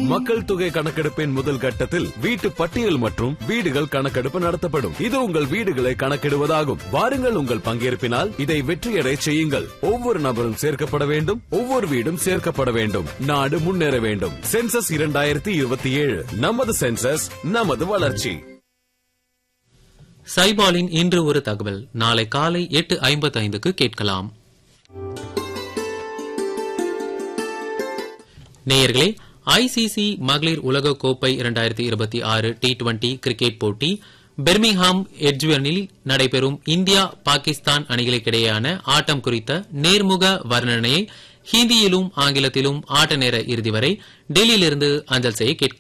மக்கள் தொகை கணக்கெடுப்பின் முதல் கட்டத்தில் வீட்டு பட்டியல் மற்றும் வீடுகள் கணக்கெடுப்பு நடத்தப்படும் இது உங்கள் வீடுகளை கணக்கிடுவதாகும் வாருங்கள் உங்கள் பங்கேற்பினால் இதை வெற்றியடை செய்யுங்கள் ஒவ்வொரு நபரும் சேர்க்கப்பட வேண்டும் ஒவ்வொரு வீடும் சேர்க்கப்பட வேண்டும் நாடு முன்னேற வேண்டும் சென்சஸ் இரண்டாயிரத்தி இருபத்தி ஏழு நமது சென்சஸ் நமது வளர்ச்சி சைபாலின் இன்று ஒரு தகவல் நாளை காலை எட்டு ஐம்பத்தி ஐந்துக்கு கேட்கலாம் நேயர்களே ஐசிசி மகளிர் உலக கோப்பை இரண்டாயிரத்தி இருபத்தி ஆறு டி டுவெண்டி கிரிக்கெட் போட்டி பெர்மிங்ஹாம் எட்ஜ்வனில் நடைபெறும் இந்தியா பாகிஸ்தான் அணிகளுக்கிடையேயான ஆட்டம் குறித்த நேர்முக வர்ணனையை ஹிந்தியிலும் ஆங்கிலத்திலும் ஆட்ட நேர இறுதி வரை டெல்லியிலிருந்து அஞ்சல் செய்ய கேட்கலாம்